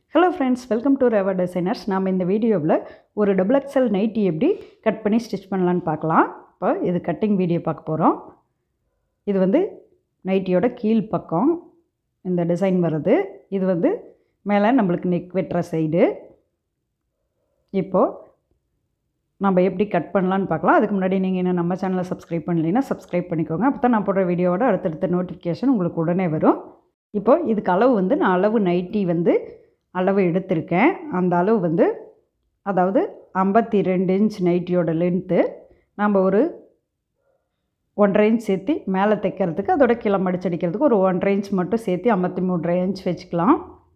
hello friends welcome to Reva designers நாம் இந்த வீடியோவில் ஒரு டபுள் எக்ஸல் நைட்டி எப்படி கட் பண்ணி ஸ்டிச் பண்ணலான்னு பார்க்கலாம் இப்போ இது கட்டிங் வீடியோ பார்க்க போகிறோம் இது வந்து நைட்டியோட கீழ் பக்கம் இந்த டிசைன் வருது இது வந்து மேலே நம்மளுக்கு நெக் வெட்டுற சைடு இப்போது நம்ம எப்படி கட் பண்ணலான்னு பார்க்கலாம் அதுக்கு முன்னாடி நீங்கள் இன்னும் நம்ம சேனலை சப்ஸ்கிரைப் பண்ணலைன்னா சப்ஸ்கிரைப் பண்ணிக்கோங்க அப்போ தான் நான் போடுற வீடியோவோட அடுத்தடுத்த நோட்டிஃபிகேஷன் உங்களுக்கு உடனே வரும் இப்போது இதுக்கு அளவு வந்து நான் அளவு நைட்டி வந்து அளவு எடுத்திருக்கேன் அந்த அளவு வந்து அதாவது ஐம்பத்தி ரெண்டு இன்ச் நைட்டியோட லென்த்து நம்ம ஒரு ஒன்றரை இன்ச் சேர்த்து மேலே தைக்கிறதுக்கு அதோட கீழே மடிச்சடிக்கிறதுக்கு ஒரு ஒன்றரை இன்ச் மட்டும் சேர்த்து ஐம்பத்தி மூன்றரை இன்ச் வச்சுக்கலாம்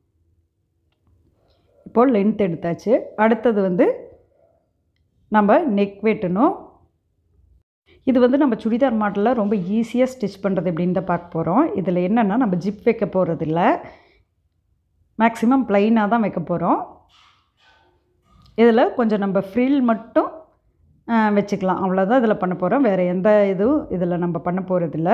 இப்போது லென்த் எடுத்தாச்சு அடுத்தது வந்து நம்ம நெக் வெட்டணும் இது வந்து நம்ம சுடிதார் மாடலில் ரொம்ப ஈஸியாக ஸ்டிச் பண்ணுறது எப்படின்னு தான் பார்க்க போகிறோம் இதில் என்னென்னா நம்ம ஜிப் வைக்க போகிறதில்ல மேக்ஸிமம் ப்ளைனாக தான் வைக்க போகிறோம் இதில் கொஞ்சம் நம்ம ஃப்ரில் மட்டும் வச்சுக்கலாம் அவ்வளோதான் இதில் பண்ண போகிறோம் வேறு எந்த இதுவும் இதில் நம்ம பண்ண போகிறதில்ல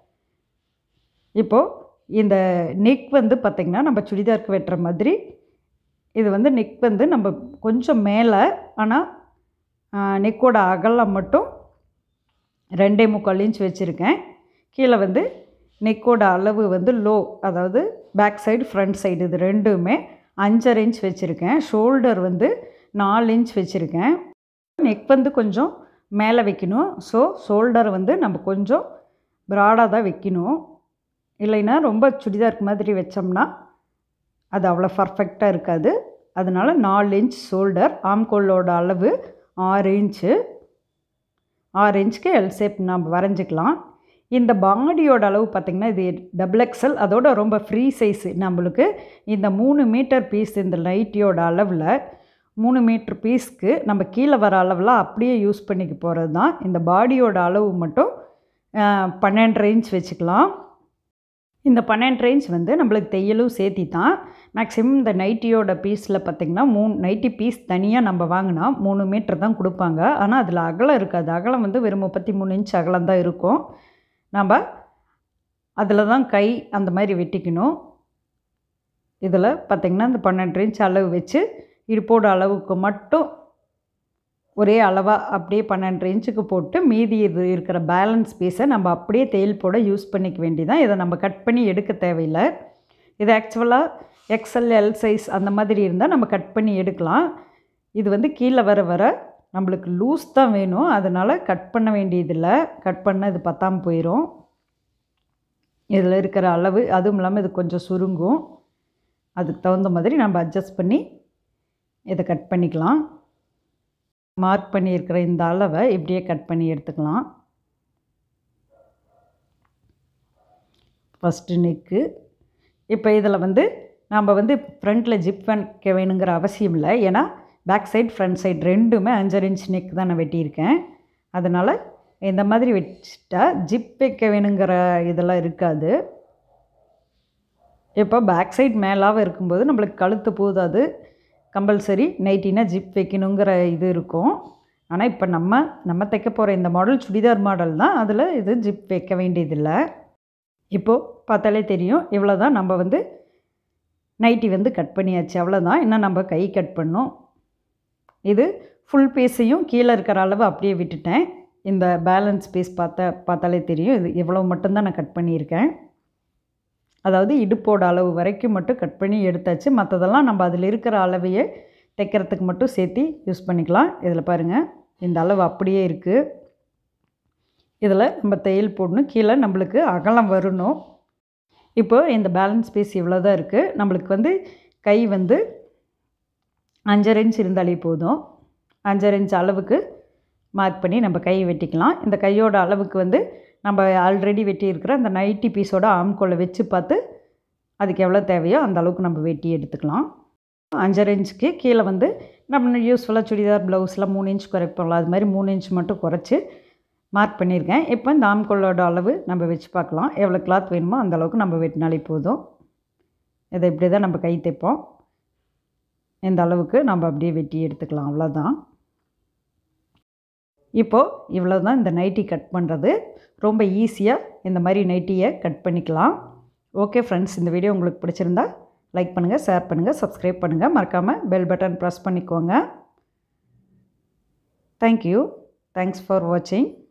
இப்போது இந்த நெக் வந்து பார்த்திங்கன்னா நம்ம சுடிதாருக்கு வெட்டுற மாதிரி இது வந்து நெக் வந்து நம்ம கொஞ்சம் மேலே ஆனால் நெக்கோட அகலம் மட்டும் ரெண்டே முக்கால் இன்ச் வச்சுருக்கேன் கீழே வந்து நெக்கோட அளவு வந்து லோ அதாவது பேக் சைடு ஃப்ரண்ட் சைடு இது ரெண்டுமே அஞ்சரை இன்ச் வச்சுருக்கேன் ஷோல்டர் வந்து நாலு இன்ச் வச்சுருக்கேன் நெக் வந்து கொஞ்சம் மேலே வைக்கணும் ஸோ ஷோல்டர் வந்து நம்ம கொஞ்சம் ப்ராடாக தான் வைக்கணும் இல்லைன்னா ரொம்ப சுடிதாருக்கு மாதிரி வச்சோம்னா அது அவ்வளோ பர்ஃபெக்டாக இருக்காது அதனால் நாலு இன்ச் ஷோல்டர் ஆம்கோலோட அளவு ஆறு இன்ச்சு ஆறு இன்ச்சுக்கு எல் ஷேப் நம்ம வரைஞ்சிக்கலாம் இந்த பாடியோட அளவு பார்த்திங்கன்னா இது டபுள் எக்ஸல் அதோட ரொம்ப ஃப்ரீ சைஸு நம்மளுக்கு இந்த மூணு மீட்டர் பீஸ் இந்த நைட்டியோட அளவில் மூணு மீட்ரு பீஸ்க்கு நம்ம கீழே வர அளவில் அப்படியே யூஸ் பண்ணிக்க போகிறது தான் இந்த பாடியோட அளவு மட்டும் பன்னெண்டரை இன்ச் வச்சுக்கலாம் இந்த பன்னெண்டு இன்ச் வந்து நம்மளுக்கு தையலும் சேர்த்தி தான் மேக்ஸிமம் இந்த நைட்டியோட பீஸில் பார்த்திங்கன்னா மூணு நைட்டி பீஸ் தனியாக நம்ம வாங்கினா மூணு மீட்டர் தான் கொடுப்பாங்க ஆனால் அதில் அகலம் இருக்காது அகலம் வந்து வெறும் முப்பத்தி மூணு இன்ச் அகலம் தான் இருக்கும் நம்ம அதில் தான் கை அந்த மாதிரி வெட்டிக்கணும் இதில் பார்த்திங்கன்னா இந்த பன்னெண்டு இன்ச் அளவு வச்சு இடுப்போட அளவுக்கு மட்டும் ஒரே அளவாக அப்படியே பன்னெண்டு இன்ச்சுக்கு போட்டு மீதி இது இருக்கிற பேலன்ஸ் பீஸை நம்ம அப்படியே தேயில் போட யூஸ் பண்ணிக்க வேண்டியதான் இதை நம்ம கட் பண்ணி எடுக்க தேவையில்லை இது ஆக்சுவலாக எக்ஸ்எல் எல் சைஸ் அந்த மாதிரி இருந்தால் நம்ம கட் பண்ணி எடுக்கலாம் இது வந்து கீழே வர வர நம்மளுக்கு லூஸ் தான் வேணும் அதனால் கட் பண்ண வேண்டியதில்லை கட் பண்ண இது பத்தாமல் போயிடும் இதில் இருக்கிற அளவு அதுவும் இல்லாமல் இது கொஞ்சம் சுருங்கும் அதுக்கு தகுந்த மாதிரி நம்ம அட்ஜஸ்ட் பண்ணி இதை கட் பண்ணிக்கலாம் மார்க் பண்ணியிருக்கிற இந்த அளவை இப்படியே கட் பண்ணி எடுத்துக்கலாம் ஃபஸ்ட்டு நெக்கு இப்போ இதில் வந்து நம்ம வந்து ஃப்ரண்ட்டில் ஜிப் வைக்க வேணுங்கிற அவசியம் இல்லை ஏன்னா பேக் சைடு ஃப்ரண்ட் சைடு ரெண்டுமே அஞ்சரை இன்ச் நெக் தான் நான் வெட்டியிருக்கேன் அதனால் இந்த மாதிரி வச்சுட்டா ஜிப் வைக்க வேணுங்கிற இதெல்லாம் இருக்காது இப்போ பேக் சைடு மேலாக இருக்கும்போது நம்மளுக்கு கழுத்து போதாது கம்பல்சரி நைட்டினா ஜிப் வைக்கணுங்கிற இது இருக்கும் ஆனால் இப்போ நம்ம நம்ம தைக்க போகிற இந்த மாடல் சுடிதார் மாடல் தான் அதில் இது ஜிப் வைக்க வேண்டியதில்லை இப்போது பார்த்தாலே தெரியும் இவ்வளோ தான் நம்ம வந்து நைட்டி வந்து கட் பண்ணியாச்சு அவ்வளோதான் இன்னும் நம்ம கை கட் பண்ணோம் இது ஃபுல் பீஸையும் கீழே இருக்கிற அளவு அப்படியே விட்டுட்டேன் இந்த பேலன்ஸ் பீஸ் பார்த்தா பார்த்தாலே தெரியும் இது இவ்வளோ மட்டும்தான் நான் கட் பண்ணியிருக்கேன் அதாவது இடுப்போட அளவு வரைக்கும் மட்டும் கட் பண்ணி எடுத்தாச்சு மற்றதெல்லாம் நம்ம அதில் இருக்கிற அளவையே தைக்கிறதுக்கு மட்டும் சேர்த்து யூஸ் பண்ணிக்கலாம் இதில் பாருங்கள் இந்த அளவு அப்படியே இருக்குது இதில் நம்ம தையல் போடணும் கீழே நம்மளுக்கு அகலம் வரணும் இப்போது இந்த பேலன்ஸ் பீஸ் இவ்வளோ தான் இருக்குது நம்மளுக்கு வந்து கை வந்து அஞ்சரை இன்ச் இருந்தாலே போதும் அஞ்சரை இன்ச் அளவுக்கு மார்க் பண்ணி நம்ம கை வெட்டிக்கலாம் இந்த கையோட அளவுக்கு வந்து நம்ம ஆல்ரெடி வெட்டியிருக்கிற அந்த நைட்டி பீஸோட ஆம்கோலை வச்சு பார்த்து அதுக்கு எவ்வளோ தேவையோ அந்த அளவுக்கு நம்ம வெட்டி எடுத்துக்கலாம் அஞ்சரை இன்ச்சுக்கு கீழே வந்து நம்ம யூஸ்ஃபுல்லாக சுடிதார் ப்ளவுஸில் மூணு இன்ச் குறைப்போம்ல அது மாதிரி மூணு இன்ச் மட்டும் குறைச்சி மார்க் பண்ணியிருக்கேன் இப்போ இந்த ஆம்கோலோட அளவு நம்ம வச்சு பார்க்கலாம் எவ்வளோ கிளாத் வேணுமோ அந்த அளவுக்கு நம்ம வெட்டினாலே போதும் இதை இப்படி தான் நம்ம கை தைப்போம் இந்த அளவுக்கு நம்ம அப்படியே வெட்டி எடுத்துக்கலாம் அவ்வளோதான் இப்போது இவ்வளோ தான் இந்த நைட்டி கட் பண்ணுறது ரொம்ப ஈஸியாக இந்த மாதிரி நைட்டியை கட் பண்ணிக்கலாம் ஓகே ஃப்ரெண்ட்ஸ் இந்த வீடியோ உங்களுக்கு பிடிச்சிருந்தா லைக் பண்ணுங்கள் ஷேர் பண்ணுங்கள் சப்ஸ்கிரைப் பண்ணுங்கள் மறக்காமல் பெல் பட்டன் ப்ரெஸ் பண்ணிக்கோங்க தேங்க்யூ தேங்க்ஸ் ஃபார் வாட்சிங்